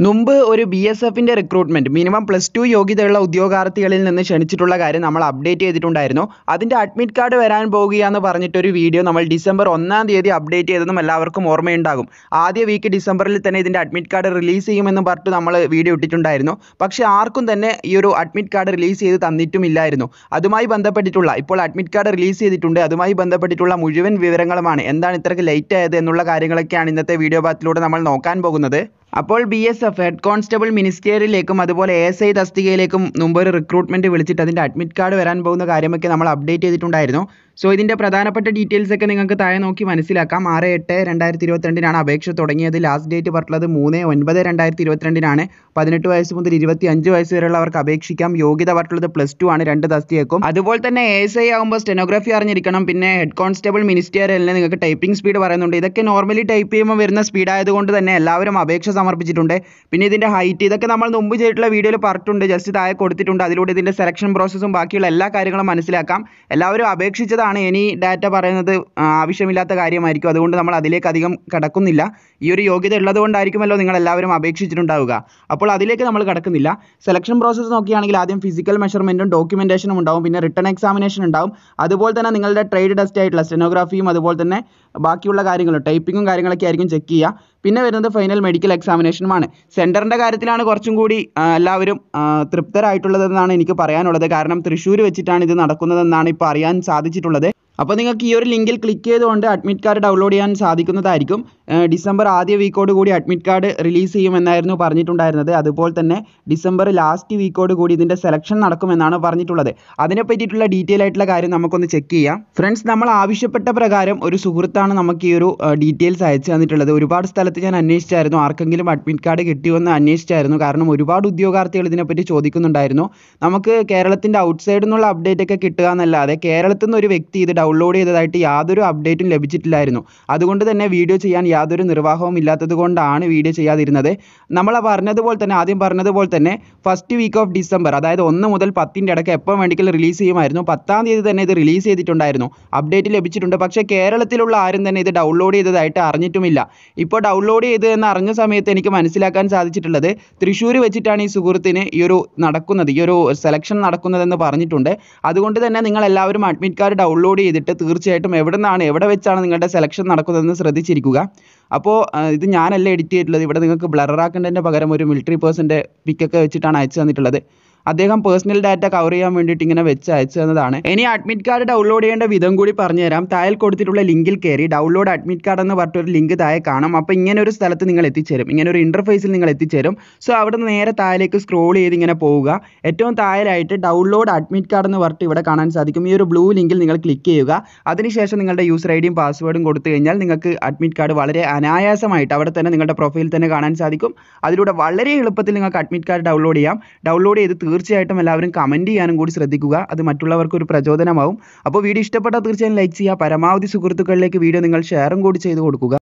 മുമ്പ് ഒരു B S എഫിൻ്റെ റിക്രൂട്ട്മെൻറ്റ് മിനിമം പ്ലസ് ടു യോഗ്യതയുള്ള ഉദ്യോഗാർത്ഥികളിൽ നിന്ന് ക്ഷണിച്ചിട്ടുള്ള കാര്യം നമ്മൾ അപ്ഡേറ്റ് ചെയ്തിട്ടുണ്ടായിരുന്നു അതിൻ്റെ അഡ്മിറ്റ് കാർഡ് വരാൻ പോകുകയെന്ന് പറഞ്ഞിട്ടൊരു വീഡിയോ നമ്മൾ ഡിസംബർ ഒന്നാം തീയതി അപ്ഡേറ്റ് ചെയ്തതും എല്ലാവർക്കും ഓർമ്മയുണ്ടാകും ആദ്യ വീക്ക് ഡിസംബറിൽ തന്നെ ഇതിൻ്റെ അഡ്മിറ്റ് കാർഡ് റിലീസ് ചെയ്യുമെന്ന് പറഞ്ഞിട്ട് നമ്മൾ വീഡിയോ ഇട്ടിട്ടുണ്ടായിരുന്നു പക്ഷേ ആർക്കും തന്നെ ഈ ഒരു അഡ്മിറ്റ് കാർഡ് റിലീസ് ചെയ്ത് തന്നിട്ടുമില്ലായിരുന്നു അതുമായി ബന്ധപ്പെട്ടിട്ടുള്ള ഇപ്പോൾ അഡ്മിറ്റ് കാർഡ് റിലീസ് ചെയ്തിട്ടുണ്ട് അതുമായി ബന്ധപ്പെട്ടിട്ടുള്ള മുഴുവൻ വിവരങ്ങളുമാണ് എന്താണ് ഇത്രയ്ക്ക് ലേറ്റ് ആയത് എന്നുള്ള കാര്യങ്ങളൊക്കെയാണ് ഇന്നത്തെ വീഡിയോ ഭാഗത്തിലൂടെ നമ്മൾ നോക്കാൻ പോകുന്നത് അപ്പോൾ B S F head constable മിനിസ്റ്റേറിയലിലേക്കും അതുപോലെ എ എസ് ഐ തസ്തികയിലേക്കും മുമ്പ് ഒരു റിക്രൂട്ട്മെൻറ്റ് വിളിച്ചിട്ട് അതിൻ്റെ അഡ്മിറ്റ് കാർഡ് വരാൻ പോകുന്ന കാര്യമൊക്കെ നമ്മൾ അപ്ഡേറ്റ് ചെയ്തിട്ടുണ്ടായിരുന്നു സോ ഇതിൻ്റെ പ്രധാനപ്പെട്ട ഡീറ്റെയിൽസ് ഒക്കെ നിങ്ങൾക്ക് താഴെ നോക്കി മനസ്സിലാക്കാം ആറ് എട്ട് രണ്ടായിരത്തി ഇരുപത്തിരണ്ടിനാണ് അപേക്ഷ തുടങ്ങിയത് ലാസ്റ്റ് ഡേറ്റ് പറഞ്ഞിട്ടുള്ളത് മൂന്ന് ഒൻപത് രണ്ടായിരത്തി ഇരുപത്തിരണ്ടിനാണ് പതിനെട്ട് വയസ്സ് മുതൽ ഇരുപത്തി അഞ്ച് വയസ്സ് വരെയുള്ളവർക്ക് അപേക്ഷിക്കാം യോഗ്യത പറഞ്ഞിട്ടുള്ളത് പ്ലസ് ടു ആണ് രണ്ട് തസ്തികക്കും അതുപോലെ തന്നെ എ എസ് ഐ ആകുമ്പോൾ സ്റ്റെനോഗ്രാഫി അറിഞ്ഞിരിക്കണം പിന്നെ ഹെഡ് കോൺസ്റ്റബിൾ മിനിസ്റ്റേറിയലിന് നിങ്ങൾക്ക് ടൈപ്പിംഗ് സ്പീഡ് പറയുന്നുണ്ട് ഇതൊക്കെ നോർമലി ടൈപ്പ് ചെയ്യുമ്പോൾ വരുന്ന സ്പീഡ് ആയതുകൊണ്ട് തന്നെ എല്ലാവരും അപേക്ഷ സമർപ്പിച്ചിട്ടുണ്ട് പിന്നെ ഇതിൻ്റെ ഹൈറ്റ് ഇതൊക്കെ നമ്മൾ മുമ്പ് ചെയ്തിട്ടുള്ള വീഡിയോയിൽ പറഞ്ഞിട്ടുണ്ട് ജസ്റ്റ് താഴെ കൊടുത്തിട്ടുണ്ട് അതിലൂടെ ഇതിൻ്റെ സെലക്ഷൻ പ്രോസസ്സും ബാക്കിയുള്ള എല്ലാ കാര്യങ്ങളും മനസ്സിലാക്കാം എല്ലാവരും അപേക്ഷിച്ചതാണ് ഇനി ഡാറ്റ പറയുന്നത് ആ, ആവശ്യമില്ലാത്ത കാര്യമായിരിക്കും അതുകൊണ്ട് നമ്മൾ അതിലേക്ക് അധികം കടക്കുന്നില്ല ഈ ഒരു യോഗ്യത ഉള്ളത് കൊണ്ടായിരിക്കുമല്ലോ നിങ്ങൾ എല്ലാവരും അപേക്ഷിച്ചിട്ടുണ്ടാവുക അപ്പോൾ അതിലേക്ക് നമ്മൾ കടക്കുന്നില്ല സെലക്ഷൻ പ്രോസസ്സ് നോക്കുകയാണെങ്കിൽ ആദ്യം ഫിസിക്കൽ മെഷർമെൻറ്റും ഡോക്യുമെൻറ്റേഷനും ഉണ്ടാവും പിന്നെ റിട്ടേൺ എക്സാമിനേഷൻ ഉണ്ടാവും അതുപോലെ തന്നെ നിങ്ങളുടെ ട്രേഡ് ടെസ്റ്റ് ആയിട്ടുള്ള സ്റ്റെനോഗ്രാഫിയും അതുപോലെ തന്നെ ബാക്കിയുള്ള കാര്യങ്ങളും ടൈപ്പിങ്ങും കാര്യങ്ങളൊക്കെ ആയിരിക്കും ചെക്ക് ചെയ്യുക പിന്നെ വരുന്നത് ഫൈനൽ മെഡിക്കൽ എക്സാമിനേഷനുമാണ് സെൻറ്ററിൻ്റെ കാര്യത്തിലാണ് കുറച്ചും കൂടി ആ, എല്ലാവരും ആ, തൃപ്തരായിട്ടുള്ളതെന്നാണ് എനിക്ക് പറയാനുള്ളത് കാരണം തൃശ്ശൂർ വെച്ചിട്ടാണ് ഇത് നടക്കുന്നതെന്നാണ് ഇപ്പോൾ അറിയാൻ സാധിച്ചിട്ടുള്ളത് അപ്പോൾ നിങ്ങൾക്ക് ഈ ഒരു ലിങ്കിൽ ക്ലിക്ക് ചെയ്തുകൊണ്ട് അഡ്മിറ്റ് കാർഡ് ഡൗൺലോഡ് ചെയ്യാൻ സാധിക്കുന്നതായിരിക്കും ഏർ ഡിസംബർ ആദ്യ വീക്കോട് കൂടി അഡ്മിറ്റ് കാർഡ് റിലീസ് ചെയ്യുമെന്നായിരുന്നു പറഞ്ഞിട്ടുണ്ടായിരുന്നത് അതുപോലെ തന്നെ ഡിസംബർ ലാസ്റ്റ് വീക്കോട് കൂടി ഇതിൻ്റെ സെലക്ഷൻ നടക്കുമെന്നാണ് പറഞ്ഞിട്ടുള്ളത് അതിനെ പറ്റിയിട്ടുള്ള ഡീറ്റെയിൽ ആയിട്ടുള്ള കാര്യം നമുക്കൊന്ന് ചെക്ക് ചെയ്യാം ഫ്രണ്ട്സ് നമ്മൾ ആവശ്യപ്പെട്ട പ്രകാരം ഒരു സുഹൃത്താണ് നമുക്ക് ഈ ഒരു ഡീറ്റെയിൽസ് അയച്ചു തന്നിട്ടുള്ളത് ഒരുപാട് സ്ഥലത്ത് ഞാൻ അന്വേഷിച്ചായിരുന്നു ആർക്കെങ്കിലും അഡ്മിറ്റ് കാർഡ് കിട്ടിയോ എന്ന് അന്വേഷിച്ചായിരുന്നു കാരണം ഒരുപാട് ഉദ്യോഗാർത്ഥികൾ ഇതിനെപ്പറ്റി ചോദിക്കുന്നുണ്ടായിരുന്നു നമുക്ക് കേരളത്തിൻ്റെ ഔട്ട്സൈഡിൽ നിന്നുള്ള അപ്ഡേറ്റ് ഒക്കെ കിട്ടുക എന്നല്ലാതെ കേരളത്തിൽ നിന്ന് ഒരു വ്യക്തി ഇത് ഡൗൺലോഡ് ചെയ്തതായിട്ട് യാതൊരു അപ്ഡേറ്റും ലഭിച്ചിട്ടില്ലായിരുന്നു അതുകൊണ്ട് തന്നെ വീഡിയോ ചെയ്യാൻ യാതൊരു നിർവാഹവും ഇല്ലാത്തത് കൊണ്ടാണ് വീഡിയോ ചെയ്യാതിരുന്നത് നമ്മൾ പറഞ്ഞതുപോലെ തന്നെ ആദ്യം പറഞ്ഞതുപോലെ തന്നെ ഫസ്റ്റ് വീക്ക് ഓഫ് ഡിസംബർ അതായത് ഒന്ന് മുതൽ പത്തിൻ്റെ ഇടയ്ക്ക് എപ്പോൾ വേണമെങ്കിലും റിലീസ് ചെയ്യുമായിരുന്നു പത്താം തീയതി തന്നെ ഇത് റിലീസ് ചെയ്തിട്ടുണ്ടായിരുന്നു അപ്ഡേറ്റ് ലഭിച്ചിട്ടുണ്ട് പക്ഷേ കേരളത്തിലുള്ള ആരും തന്നെ ഇത് ഡൗൺലോഡ് ചെയ്തതായിട്ട് അറിഞ്ഞിട്ടുമില്ല ഇപ്പോൾ ഡൗൺലോഡ് ചെയ്ത് എന്ന് അറിഞ്ഞ സമയത്ത് എനിക്ക് മനസ്സിലാക്കാൻ സാധിച്ചിട്ടുള്ളത് തൃശ്ശൂർ വെച്ചിട്ടാണ് ഈ സുഹൃത്തിന് ഈ ഒരു നടക്കുന്നത് ഈ ഒരു സെലക്ഷൻ നടക്കുന്നതെന്ന് പറഞ്ഞിട്ടുണ്ട് അതുകൊണ്ട് തന്നെ നിങ്ങൾ എല്ലാവരും അഡ്മിറ്റ് കാർഡ് ഡൗൺലോഡ് ചെയ്തിട്ട് തീർച്ചയായിട്ടും എവിടെ നിന്നാണ് എവിടെ വെച്ചാണ് നിങ്ങളുടെ സെലക്ഷൻ നടക്കുന്നതെന്ന് ശ്രദ്ധിച്ചിരിക്കുക അപ്പോൾ ഇത് ഞാനല്ല എഡിറ്റ് ചെയ്തിട്ടുള്ളത് ഇവിടെ നിങ്ങൾക്ക് ബ്ലറാക്കേണ്ടതിൻ്റെ പകരം ഒരു മിലിറ്ററി പേഴ്സൻ്റെ പിക്കൊക്കെ വെച്ചിട്ടാണ് അയച്ചു തന്നിട്ടുള്ളത് അദ്ദേഹം പേഴ്സണൽ ഡാറ്റ കവർ ചെയ്യാൻ വേണ്ടിയിട്ട് ഇങ്ങനെ വെച്ച് അയച്ചു തന്നതാണ് ഇനി അഡ്മിറ്റ് കാർഡ് ഡൗൺലോഡ് ചെയ്യേണ്ട വിധം കൂടി പറഞ്ഞുതരാം താഴെ കൊടുത്തിട്ടുള്ള ലിങ്കിൽ കയറി ഡൗൺലോഡ് അഡ്മിറ്റ് കാർഡ് എന്ന് പറഞ്ഞിട്ട് ഒരു ലിങ്ക് താഴെ കാണാം അപ്പോൾ ഇങ്ങനെ ഒരു സ്ഥലത്ത് നിങ്ങൾ എത്തിച്ചേരും ഇങ്ങനെ ഒരു ഇൻ്റർഫേസിൽ നിങ്ങൾ എത്തിച്ചേരും സോ അവിടെ നിന്ന് നേരെ താഴേക്ക് സ്ക്രോൾ ചെയ്ത് ഇങ്ങനെ പോവുക ഏറ്റവും താഴെയായിട്ട് ഡൗൺലോഡ് അഡ്മിറ്റ് കാർഡ് എന്ന് പറഞ്ഞിട്ട് ഇവിടെ കാണാൻ സാധിക്കും ഈ ഒരു ബ്ലൂ ലിങ്കിൽ നിങ്ങൾ ക്ലിക്ക് ചെയ്യുക അതിനുശേഷം നിങ്ങളുടെ യൂസർ ഐ ഡിയും പാസ്വേഡും കൊടുത്തു കഴിഞ്ഞാൽ നിങ്ങൾക്ക് അഡ്മിറ്റ് കാർഡ് വളരെ അനായാസമായിട്ട് അവിടെ തന്നെ നിങ്ങളുടെ പ്രൊഫൈൽ തന്നെ കാണാൻ സാധിക്കും അതിലൂടെ വളരെ എളുപ്പത്തിൽ നിങ്ങൾക്ക് അഡ്മിറ്റ് കാർഡ് ഡൗൺലോഡ് ചെയ്യാം ഡൗൺലോഡ് ചെയ്ത് തീർച്ചയായിട്ടും എല്ലാവരും കമൻറ്റ് ചെയ്യാനും കൂടി ശ്രദ്ധിക്കുക അത് മറ്റുള്ളവർക്ക് ഒരു പ്രചോദനമാവും അപ്പോൾ വീഡിയോ ഇഷ്ടപ്പെട്ടാൽ തീർച്ചയായും ലൈക്ക് ചെയ്യുക പരമാവധി സുഹൃത്തുക്കളിലേക്ക് വീഡിയോ നിങ്ങൾ ഷെയറും കൂടി ചെയ്ത് കൊടുക്കുക